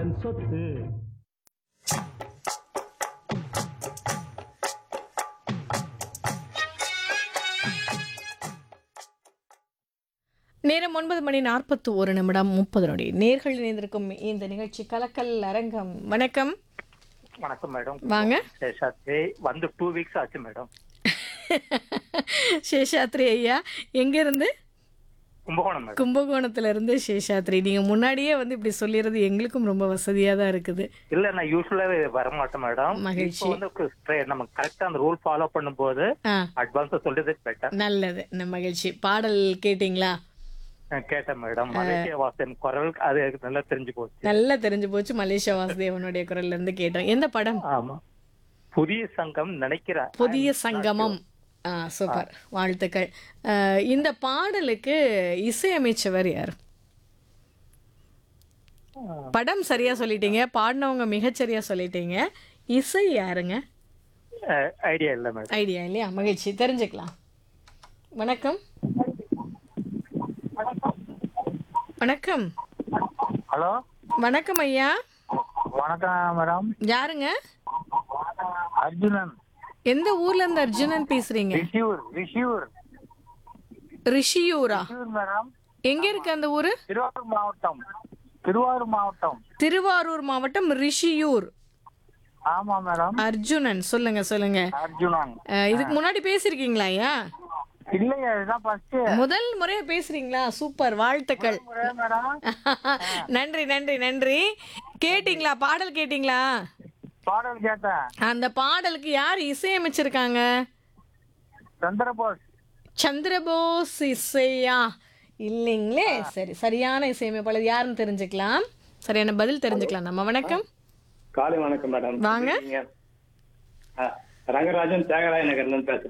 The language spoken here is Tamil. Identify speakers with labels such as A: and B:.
A: எந்தன் சொத்து
B: நேரம் ஒன்பது மணி நாற்பத்தி ஒரு நிமிடம் முப்பது நொடி நேர்கள் இணைந்திருக்கும் இந்த நிகழ்ச்சி கலக்கல் அரங்கம் வணக்கம்
C: வணக்கம் மேடம்
B: வாங்க
C: சேஷாத்ரி வந்து டூ வீக்ஸ் ஆச்சு மேடம்
B: சேஷாத்ரி ஐயா எங்க இருந்து
C: கும்பகோணம் மேடம்
B: கும்பகோணத்துல இருந்து சேஷாத்ரி நீங்க முன்னாடியே வந்து இப்படி சொல்லிடுறது எங்களுக்கும் ரொம்ப வசதியா தான் இருக்குது
C: இல்ல நான் யூஸ்வலாவே வரமாட்டேன் மேடம்
B: மகிழ்ச்சி.
C: இப்போ வந்து கு- நம்ம கரெக்டா அந்த ரூல் ஃபாலோ பண்ணும்போது
B: ஆ
C: அட்வான்ஸா சொல்றது பெட்டர்
B: நல்லது ந- மகிழ்ச்சி பாடல் கேட்டிங்களா
C: கேட்டேன் மேடம் மலேசியா வாசன் குரல் அது எனக்கு நல்லா தெரிஞ்சு போச்சு
B: நல்லா தெரிஞ்சு போச்சு மலேசியா வாசுதேவனுடைய குரல்ல இருந்து கேட்டோம் எந்த படம்
C: ஆமா புதிய சங்கம் நினைக்கிறேன்
B: புதிய சங்கமம் ஆ சூப்பர் வாழ்த்துக்கள் ஆ, இந்த பாடலுக்கு இசையமைச்சவர் யார் படம் சரியா சொல்லிட்டீங்க பாடினவங்க மிகச்சரியா சொல்லிட்டீங்க இசை யாருங்க
C: ஐடியா இல்ல மேடம்
B: ஐடியா இல்லையா மகிழ்ச்சி தெரிஞ்சுக்கலாம் வணக்கம் வணக்கம்
C: ஹலோ
B: வணக்கம் ஐயா
C: வணக்கம் மேடம்
B: யாருங்க
C: அர்ஜுனன்
B: எந்த ஊர்ல இருந்து அர்ஜுனன் பேசுறீங்க
C: ரிஷியூர் ரிஷியூர்
B: ரிஷியூரா
C: ரிஷியூர் மேடம்
B: எங்க இருக்கு அந்த ஊரு
C: திருவாரூர் மாவட்டம் திருவாரூர் மாவட்டம்
B: திருவாரூர் மாவட்டம் ரிஷியூர்
C: ஆமா மேடம்
B: அர்ஜுனன் சொல்லுங்க சொல்லுங்க
C: அர்ஜுனன்
B: அஹ், இதுக்கு முன்னாடி பேசிருக்கீங்களா ஐயா
C: இல்லையா இதுதான் ஃபர்ஸ்ட்
B: முதல் முறையா பேசுறீங்களா சூப்பர் வாழ்த்துக்கள்
C: மேடம்
B: நன்றி நன்றி நன்றி கேட்டிங்களா பாடல் கேட்டிங்களா
C: பாடல் கேட்டேன்
B: அந்த பாடலுக்கு யார் இசையமைச்சிருக்காங்க
C: சந்திரபோஸ்
B: சந்திரபோஸ் இசையா இல்லைங்களே சரி சரியான இசையமைப்பாளர் யாருன்னு தெரிஞ்சுக்கலாம் சரியான பதில் தெரிஞ்சுக்கலாம் நம்ம வணக்கம்
D: காலை வணக்கம் மேடம்
B: வாங்க.
D: நீங்க, ஆ, ரங்கராஜன் தியாகராய நகர்ல இருந்து பேசுறேன்